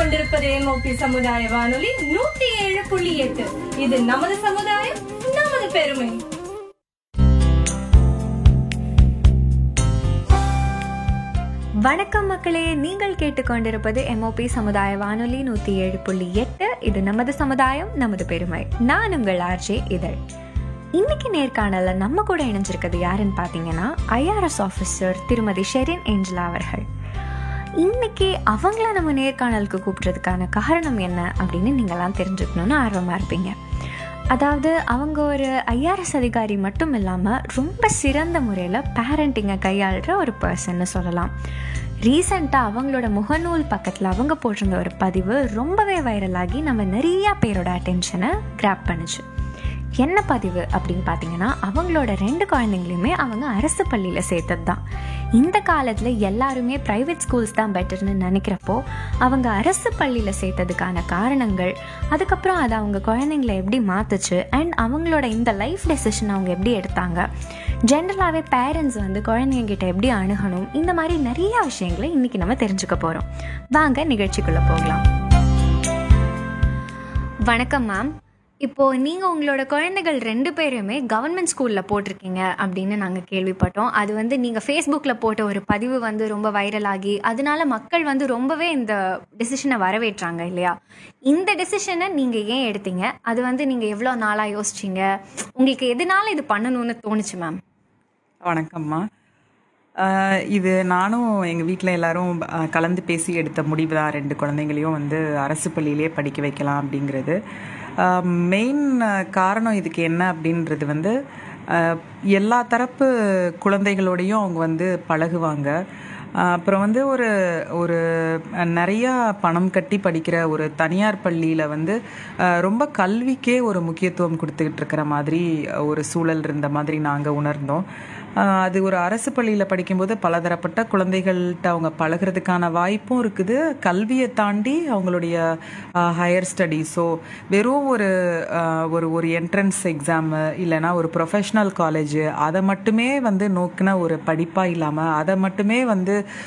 கொண்டிருப்பது எம்ஓபி சமுதாய வானொலி நூத்தி ஏழு புள்ளி எட்டு இது நமது சமுதாயம் நமது பெருமை வணக்கம் மக்களே நீங்கள் கேட்டுக்கொண்டிருப்பது எம்ஓபி சமுதாய வானொலி நூற்றி ஏழு புள்ளி எட்டு இது நமது சமுதாயம் நமது பெருமை நான் உங்கள் ஆர்ஜே இதழ் இன்னைக்கு நேர்காணல நம்ம கூட இணைஞ்சிருக்கிறது யாருன்னு பார்த்தீங்கன்னா ஐஆர்எஸ் ஆஃபீஸர் திருமதி ஷெரின் ஏஞ்சலா அவர்கள் இன்னைக்கு அவங்கள நம்ம நேர்காணலுக்கு கூப்பிட்றதுக்கான காரணம் என்ன அப்படின்னு நீங்களாம் தெரிஞ்சுக்கணும்னு ஆர்வமாக இருப்பீங்க அதாவது அவங்க ஒரு ஐஆர்எஸ் அதிகாரி மட்டும் இல்லாமல் ரொம்ப சிறந்த முறையில் பேரண்டிங்கை கையாளுற ஒரு பர்சன்னு சொல்லலாம் ரீசண்டாக அவங்களோட முகநூல் பக்கத்தில் அவங்க போட்டிருந்த ஒரு பதிவு ரொம்பவே வைரலாகி நம்ம நிறையா பேரோட அட்டென்ஷனை கிராப் பண்ணுச்சு என்ன பதிவு அப்படின்னு பார்த்தீங்கன்னா அவங்களோட ரெண்டு குழந்தைங்களையுமே அவங்க அரசு பள்ளியில் சேர்த்தது தான் இந்த காலத்தில் எல்லாருமே ப்ரைவேட் ஸ்கூல்ஸ் தான் பெட்டர்னு நினைக்கிறப்போ அவங்க அரசு பள்ளியில் சேர்த்ததுக்கான காரணங்கள் அதுக்கப்புறம் அது அவங்க குழந்தைங்கள எப்படி மாற்றுச்சு அண்ட் அவங்களோட இந்த லைஃப் டெசிஷன் அவங்க எப்படி எடுத்தாங்க ஜென்ரலாகவே பேரண்ட்ஸ் வந்து குழந்தைங்கிட்ட எப்படி அணுகணும் இந்த மாதிரி நிறைய விஷயங்களை இன்றைக்கி நம்ம தெரிஞ்சுக்க போகிறோம் வாங்க நிகழ்ச்சிக்குள்ளே போகலாம் வணக்கம் மேம் இப்போது நீங்கள் உங்களோட குழந்தைகள் ரெண்டு பேருமே கவர்மெண்ட் ஸ்கூலில் போட்டிருக்கீங்க அப்படின்னு நாங்கள் கேள்விப்பட்டோம் அது வந்து நீங்கள் ஃபேஸ்புக்கில் போட்ட ஒரு பதிவு வந்து ரொம்ப வைரலாகி அதனால மக்கள் வந்து ரொம்பவே இந்த டெசிஷனை வரவேற்றாங்க இல்லையா இந்த டெசிஷனை நீங்கள் ஏன் எடுத்தீங்க அது வந்து நீங்கள் எவ்வளோ நாளாக யோசிச்சீங்க உங்களுக்கு எதனால இது பண்ணணும்னு தோணுச்சு மேம் வணக்கம்மா ஆஹ் இது நானும் எங்கள் வீட்டில் எல்லாரும் ஆஹ் கலந்து பேசி எடுத்த முடிவு தான் ரெண்டு குழந்தைங்களையும் வந்து அரசு பள்ளியிலே படிக்க வைக்கலாம் அப்படிங்கிறது மெயின் காரணம் இதுக்கு என்ன அப்படின்றது வந்து ஆஹ் எல்லா தரப்பு குழந்தைகளோடையும் அவங்க வந்து பழகுவாங்க ஆஹ் அப்புறம் வந்து ஒரு ஒரு நிறையா பணம் கட்டி படிக்கிற ஒரு தனியார் பள்ளியில் வந்து ஆஹ் ரொம்ப கல்விக்கே ஒரு முக்கியத்துவம் கொடுத்துக்கிட்டு இருக்கிற மாதிரி ஒரு சூழல் இருந்த மாதிரி நாங்கள் உணர்ந்தோம் ஆஹ் அது ஒரு அரசு பள்ளியில் படிக்கும்போது பலதரப்பட்ட குழந்தைகள்கிட்ட அவங்க பழகுறதுக்கான வாய்ப்பும் இருக்குது கல்வியை தாண்டி அவங்களுடைய ஹையர் ஸ்டடீஸோ வெறும் ஒரு ஆஹ் ஒரு ஒரு என்ட்ரன்ஸ் எக்ஸாமு இல்லைன்னா ஒரு ப்ரொஃபஷ்னல் காலேஜு அதை மட்டுமே வந்து நோக்கின ஒரு படிப்பாக இல்லாமல் அதை மட்டுமே வந்து